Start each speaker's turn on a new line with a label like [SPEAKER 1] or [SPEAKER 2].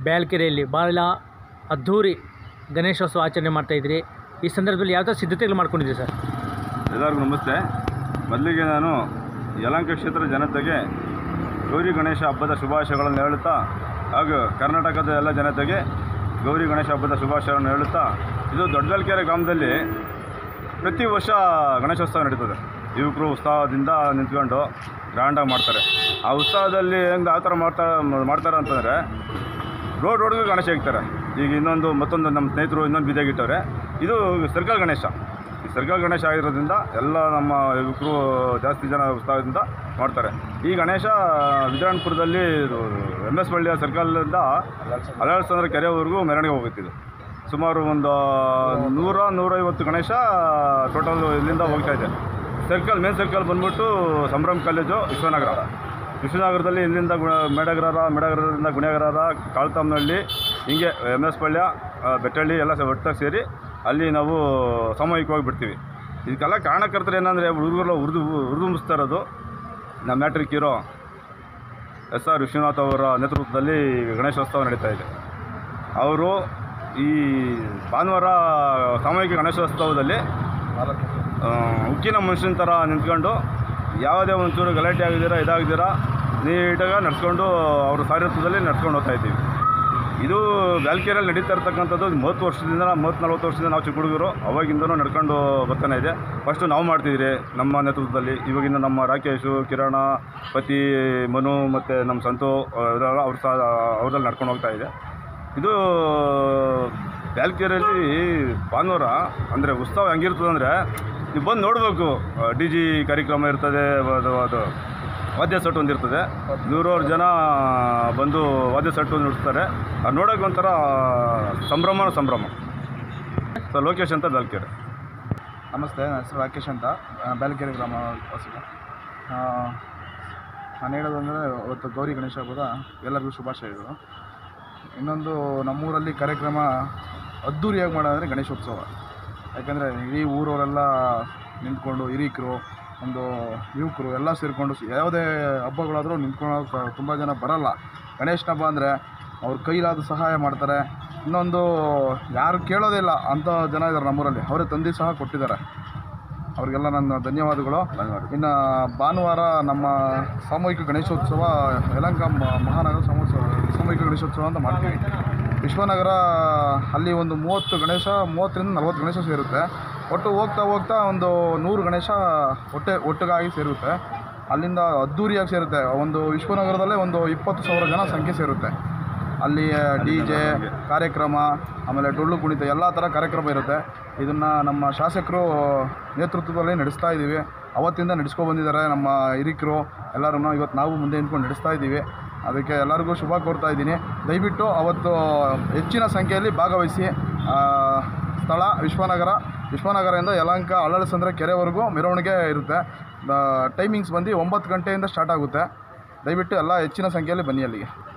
[SPEAKER 1] ಬ್ಯಾಲ್ಕೆರೆಯಲ್ಲಿ ಭಾಳ ಅದ್ಧೂರಿ ಗಣೇಶೋತ್ಸವ ಆಚರಣೆ ಮಾಡ್ತಾಯಿದ್ರಿ ಈ ಸಂದರ್ಭದಲ್ಲಿ ಯಾವ ಥರ ಸಿದ್ಧತೆಗಳು ಮಾಡ್ಕೊಂಡಿದ್ದೀರಿ ಸರ್
[SPEAKER 2] ಎಲ್ಲರಿಗೂ ನಮಸ್ತೆ ಮೊದಲಿಗೆ ನಾನು ಯಲಹಂಕ ಕ್ಷೇತ್ರ ಜನತೆಗೆ ಗೌರಿ ಗಣೇಶ ಹಬ್ಬದ ಶುಭಾಶಯಗಳನ್ನು ಹೇಳುತ್ತಾ ಹಾಗೂ ಕರ್ನಾಟಕದ ಎಲ್ಲ ಜನತೆಗೆ ಗೌರಿ ಗಣೇಶ ಹಬ್ಬದ ಶುಭಾಶಯಗಳನ್ನು ಹೇಳುತ್ತಾ ಇದು ದೊಡ್ಡಗಲ್ಕೆರೆ ಗ್ರಾಮದಲ್ಲಿ ಪ್ರತಿ ವರ್ಷ ಗಣೇಶೋತ್ಸವ ನಡೀತದೆ ಯುವಕರು ಉತ್ಸಾಹದಿಂದ ನಿಂತ್ಕೊಂಡು ಗ್ರ್ಯಾಂಡಾಗಿ ಮಾಡ್ತಾರೆ ಆ ಉತ್ಸಾಹದಲ್ಲಿ ಹೆಂಗೆ ಆ ಥರ ಮಾಡ್ತಾ ಮಾಡ್ತಾರೆ ಅಂತಂದರೆ ರೋಡ್ ರೋಡ್ಗೆ ಗಣೇಶ ಇಕ್ತಾರೆ ಈಗ ಇನ್ನೊಂದು ಮತ್ತೊಂದು ನಮ್ಮ ಸ್ನೇಹಿತರು ಇನ್ನೊಂದು ಬೀದಿಯಾಗಿ ಇಟ್ಟವ್ರೆ ಇದು ಸರ್ಕಲ್ ಗಣೇಶ ಈ ಸರ್ಕಲ್ ಗಣೇಶ ಆಗಿರೋದ್ರಿಂದ ಎಲ್ಲ ನಮ್ಮ ಯುವಕರು ಜಾಸ್ತಿ ಜನ ಉತ್ಸಾಹದಿಂದ ಮಾಡ್ತಾರೆ ಈ ಗಣೇಶ ವಿದ್ಯಾರಣ್ಯಪುರದಲ್ಲಿ ಎಮ್ ಎಸ್ ಬಳ್ಳಿಯ ಸರ್ಕಲ್ನಿಂದ ಅಲಾಳ್ಸಂದ್ರ ಕೆರೆವರೆಗೂ ಮೆರವಣಿಗೆ ಹೋಗುತ್ತಿದ್ದು ಸುಮಾರು ಒಂದು ನೂರ ನೂರೈವತ್ತು ಗಣೇಶ ಟೋಟಲ್ ಇಲ್ಲಿಂದ ಹೋಗ್ತಾ ಇದೆ ಸರ್ಕಲ್ ಮೇನ್ ಸರ್ಕಲ್ ಬಂದ್ಬಿಟ್ಟು ಸಂಭ್ರಮ್ ಕಾಲೇಜು ವಿಶ್ವನಗರ ವಿಶ್ವನಗರದಲ್ಲಿ ಇಲ್ಲಿಂದ ಗು ಮೇಡಗ್ರರ ಮೇಡಗ್ರರಿಂದ ಗುಣೇಗರರ ಕಾಳ್ತಮ್ಮನಹಳ್ಳಿ ಹಿಂಗೆ ಎಮ್ ಎಸ್ ಪಳ್ಯ ಆ, ಬೆಟ್ಟಳ್ಳಿ ಎಲ್ಲ ಸೇ- ಒಟ್ಟಾಗಿ ಸೇರಿ ಅಲ್ಲಿ ನಾವು ಸಾಮೂಹಿಕವಾಗಿ ಬಿಡ್ತೀವಿ ಇದಕ್ಕೆಲ್ಲ ಕಾರಣಕರ್ತರು ಏನಂದರೆ ಹುಡುಗರೆಲ್ಲ ಉರ್ದು ಉರ್ದುಂಬಿಸ್ತಾ ಇರೋದು ನಮ್ಮ ಮ್ಯಾಟ್ರಿಕ್ ಹೀರೋ ಎಸ್ ಆರ್ ವಿಶ್ವನಾಥ್ ಅವರ ನೇತೃತ್ವದಲ್ಲಿ ಗಣೇಶೋತ್ಸವ ನಡೀತಾ ಇದೆ ಅವರು ಈ ಭಾನುವಾರ ಸಾಮೂಹಿಕ ಗಣೇಶೋತ್ಸವದಲ್ಲಿ ಆ, ಉಕ್ಕಿನ ಮನುಷ್ಯನ ಥರ ನಿಂತ್ಕೊಂಡು ಯಾವುದೇ ಒಂಚೂರು ಗಲಾಟೆ ಆಗಿದ್ದೀರಾ ಇದಾಗಿದ್ದೀರಾ ನೀಟಾಗಿ ನಡ್ಸ್ಕೊಂಡು ಅವ್ರ ಸಾರಥ್ಯದಲ್ಲಿ ನಡ್ಸ್ಕೊಂಡು ಹೋಗ್ತಾ ಇದ್ದೀವಿ ಇದು ಬ್ಯಾಲ್ಕೆರೆಯಲ್ಲಿ ನಡೀತಾ ಇರ್ತಕ್ಕಂಥದ್ದು ಮೂವತ್ತು ವರ್ಷದಿಂದ ಮೂವತ್ತು ನಲ್ವತ್ತು ವರ್ಷದಿಂದ ನಾವು ಚಿಕ್ಕ ಹುಡುಗರು ಅವಾಗಿಂದನೂ ನಡ್ಕೊಂಡು ಬರ್ತಾನೆ ಇದೆ ಫಸ್ಟು ನಾವು ಮಾಡ್ತಿದ್ರಿ ನಮ್ಮ ನೇತೃತ್ವದಲ್ಲಿ ಇವಾಗಿನ ನಮ್ಮ ರಾಕೇಶು ಕಿರಣ ಪತಿ ಮನು ಮತ್ತು ನಮ್ಮ ಸಂತು ಅವರೆಲ್ಲ ಅವ್ರ ಸಹ ಅವರಲ್ಲಿ ನಡ್ಕೊಂಡು ಹೋಗ್ತಾ ಇದೆ ಇದು ಬ್ಯಾಲ್ಕೆರೆಯಲ್ಲಿ ಭಾನುವಾರ ಅಂದರೆ ಉತ್ಸವ ಹೆಂಗಿರ್ತದೆ ಅಂದರೆ ನೀವು ಬಂದು ನೋಡಬೇಕು ಡಿ ಜಿ ಕಾರ್ಯಕ್ರಮ ಇರ್ತದೆ ಅದು ಅದು ವಾದ್ಯ ಸೆಟ್ ಒಂದಿರ್ತದೆ ನೂರಾರು ಜನ ಬಂದು ವಾದ್ಯ ಸೆಟ್ ನುಡಿಸ್ತಾರೆ ಅದು ನೋಡೋಕೆ ಒಂಥರ ಸಂಭ್ರಮ ಸಂಭ್ರಮ ಸೊ ಲೋಕೇಶ್ ಅಂತ ಬ್ಯಾಲ್ಕೆರೆ
[SPEAKER 3] ನಮಸ್ತೆ ನನ್ನ ಹೆಸರು ರಾಕೇಶ್ ಅಂತ ಆ, ಬ್ಯಾಲಕೆರೆ ಗ್ರಾಮ ವಾಸಿಕ ಆ, ನಾನು ಹೇಳೋದಂದರೆ ಇವತ್ತು ಗೌರಿ ಗಣೇಶ ಹಬ್ಬದ ಎಲ್ಲರಿಗೂ ಶುಭಾಶಯಗಳು ಇನ್ನೊಂದು ನಮ್ಮೂರಲ್ಲಿ ಕಾರ್ಯಕ್ರಮ ಅದ್ಧೂರಿಯಾಗಿ ಮಾಡೋದಂದರೆ ಗಣೇಶೋತ್ಸವ ಯಾಕಂದರೆ ಇಡೀ ಊರವರೆಲ್ಲ ನಿಂತ್ಕೊಂಡು ಹಿರೀಕರು ಒಂದು ಯುವಕರು ಎಲ್ಲ ಸೇರಿಕೊಂಡು ಯಾವುದೇ ಹಬ್ಬಗಳಾದರೂ ನಿಂತ್ಕೊಳ್ಳೋ ತುಂಬ ಜನ ಬರಲ್ಲ ಗಣೇಶನ ಹಬ್ಬ ಅಂದರೆ ಅವ್ರ ಕೈಲಾದ ಸಹಾಯ ಮಾಡ್ತಾರೆ ಇನ್ನೊಂದು ಯಾರು ಕೇಳೋದೇ ಇಲ್ಲ ಅಂಥ ಜನ ಇದ್ದಾರೆ ನಮ್ಮೂರಲ್ಲಿ ಅವರೇ ತಂದೆ ಸಹ ಕೊಟ್ಟಿದ್ದಾರೆ ಅವರಿಗೆಲ್ಲ ನನ್ನ ಧನ್ಯವಾದಗಳು ಇನ್ನು ಭಾನುವಾರ ನಮ್ಮ ಸಾಮೂಹಿಕ ಗಣೇಶೋತ್ಸವ ಯಲಹಂಕ ಮ- ಮಹಾನಗರ ಸಾಮೂಹಿಕ ಸಾಮೂಹಿಕ ಗಣೇಶೋತ್ಸವ ಅಂತ ಮಾಡ್ತೀವಿ ವಿಶ್ವನಗರ ಅಲ್ಲಿ ಒಂದು ಮೂವತ್ತು ಗಣೇಶ ಮೂವತ್ತರಿಂದ ನಲ್ವತ್ತು ಗಣೇಶ ಸೇರುತ್ತೆ ಒಟ್ಟು ಹೋಗ್ತಾ ಹೋಗ್ತಾ ಒಂದು ನೂರು ಗಣೇಶ ಒಟ್ಟೆ ಒಟ್ಟಿಗಾಗಿ ಸೇರುತ್ತೆ ಅಲ್ಲಿಂದ ಅದ್ಧೂರಿಯಾಗಿ ಸೇರುತ್ತೆ ಒಂದು ವಿಶ್ವನಗರದಲ್ಲೇ ಒಂದು ಇಪ್ಪತ್ತು ಸಾವಿರ ಜನ ಸಂಖ್ಯೆ ಸೇರುತ್ತೆ ಅಲ್ಲಿ ಡಿ ಜೆ ಕಾರ್ಯಕ್ರಮ ಆಮೇಲೆ ಡೊಳ್ಳು ಕುಣಿತ ಎಲ್ಲ ಥರ ಕಾರ್ಯಕ್ರಮ ಇರುತ್ತೆ ಇದನ್ನು ನಮ್ಮ ಶಾಸಕರು ನೇತೃತ್ವದಲ್ಲಿ ನಡೆಸ್ತಾ ಇದ್ದೀವಿ ಅವತ್ತಿಂದ ನಡೆಸ್ಕೊ ಬಂದಿದ್ದಾರೆ ನಮ್ಮ ಹಿರಿಕರು ಎಲ್ಲರೂ ಇವತ್ತು ನಾವು ಮುಂದೆ ನಿಂತ್ಕೊಂಡು ನಡೆಸ್ತಾ ಇದ್ದೀವಿ ಅದಕ್ಕೆ ಎಲ್ಲರಿಗೂ ಶುಭ ಕೋರ್ತಾ ಇದ್ದೀನಿ ದಯವಿಟ್ಟು ಅವತ್ತು ಹೆಚ್ಚಿನ ಸಂಖ್ಯೆಯಲ್ಲಿ ಭಾಗವಹಿಸಿ ಆ, ಸ್ಥಳ ವಿಶ್ವನಗರ ವಿಶ್ವನಗರದಿಂದ ಯಲಹಂಕ ಅಳ್ಳಳಸಂದ್ರ ಕೆರೆವರೆಗೂ ಮೆರವಣಿಗೆ ಇರುತ್ತೆ ಟೈಮಿಂಗ್ಸ್ ಬಂದು ಒಂಬತ್ತು ಗಂಟೆಯಿಂದ ಸ್ಟಾರ್ಟ್ ಆಗುತ್ತೆ ದಯವಿಟ್ಟು ಎಲ್ಲ ಹೆಚ್ಚಿನ ಸಂಖ್ಯೆಯಲ್ಲಿ ಬನ್ನಿ ಅಲ್ಲಿಗೆ